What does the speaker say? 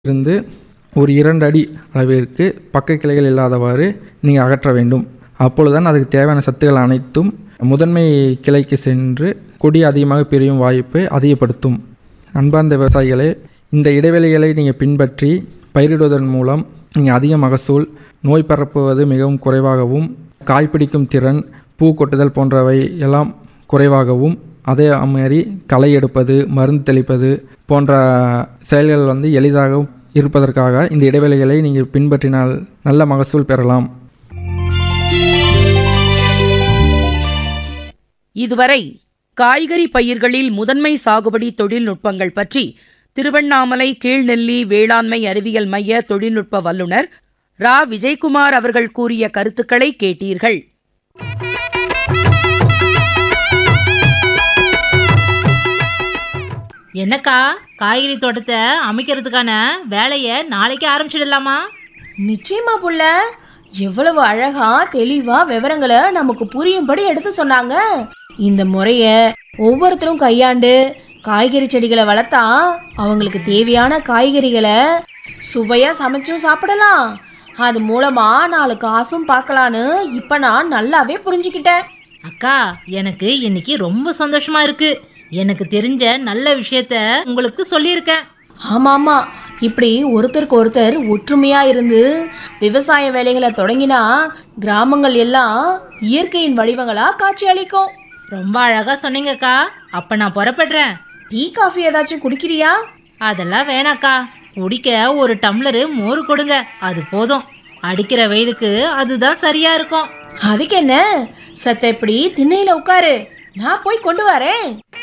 இருந்து ஒரு இரண்டு அடி அளவிற்கு பக்க கிளைகள் இல்லாதவாறு நீங்கள் அகற்ற வேண்டும் அப்பொழுதுதான் அதுக்கு தேவையான சத்துக்கள் அனைத்தும் முதன்மை கிளைக்கு சென்று கொடி அதிகமாக பிரியும் வாய்ப்பை அதிகப்படுத்தும் அன்பார்ந்த விவசாயிகளே இந்த இடைவெளிகளை நீங்கள் பின்பற்றி பயிரிடுவதன் மூலம் நீங்கள் அதிக மகசூல் நோய் பரப்புவது மிகவும் குறைவாகவும் காய்பிடிக்கும் திறன் பூ கொட்டுதல் போன்றவை எல்லாம் குறைவாகவும் அதே மாதிரி களை எடுப்பது மருந்து தெளிப்பது போன்ற செயல்கள் வந்து எளிதாக இருப்பதற்காக இந்த இடைவெளிகளை நீங்கள் பின்பற்றினால் நல்ல மகசூல் பெறலாம் இதுவரை காய்கறி பயிர்களில் முதன்மை சாகுபடி தொழில்நுட்பங்கள் பற்றி திருவண்ணாமலை கீழ்நெல்லி வேளாண்மை அறிவியல் மைய தொழில்நுட்ப வல்லுநர் ரா விஜயகுமார் அவர்கள் கூறிய கருத்துக்களை கேட்டீர்கள் என்னக்கா காய்கறி தோட்டத்தை அமைக்கிறதுக்கான வேலையை நாளைக்கு ஆரம்பிச்சிடலாமா நிச்சயமா புள்ள எவ்வளவு அழகா தெளிவா விவரங்களை நமக்கு புரியும்படி எடுத்து சொன்னாங்க இந்த முறைய ஒவ்வொருத்தரும் கையாண்டு காய்கறி செடிகளை வளர்த்தா அவங்களுக்கு தேவையான காய்கறிகளை சுவையா சமைச்சும் சாப்பிடலாம் அது மூலமா நாலு காசும் பார்க்கலான்னு இப்ப நான் நல்லாவே புரிஞ்சுக்கிட்டேன் அக்கா எனக்கு இன்னைக்கு ரொம்ப சந்தோஷமா இருக்கு எனக்கு தெரிஞ்ச நல்ல விஷயத்த உங்களுக்கு சொல்லியிருக்கேன் ஆமா ஆமா இப்படி ஒருத்தருக்கு ஒருத்தர் ஒற்றுமையா இருந்து விவசாய வேலைகளை தொடங்கினா கிராமங்கள் எல்லாம் இயற்கையின் வடிவங்களா காட்சி அளிக்கும் ரொம்ப அழகா சொன்னீங்கக்கா அப்ப நான் புறப்படுறேன் டீ காஃபி ஏதாச்சும் குடிக்கிறியா அதெல்லாம் வேணாக்கா குடிக்க ஒரு டம்ளரு மோர் கொடுங்க அது போதும் அடிக்கிற வெயிலுக்கு அதுதான் சரியா இருக்கும் அதுக்கு என்ன சத்த இப்படி திண்ணையில உட்காரு நான் போய் கொண்டு வரேன்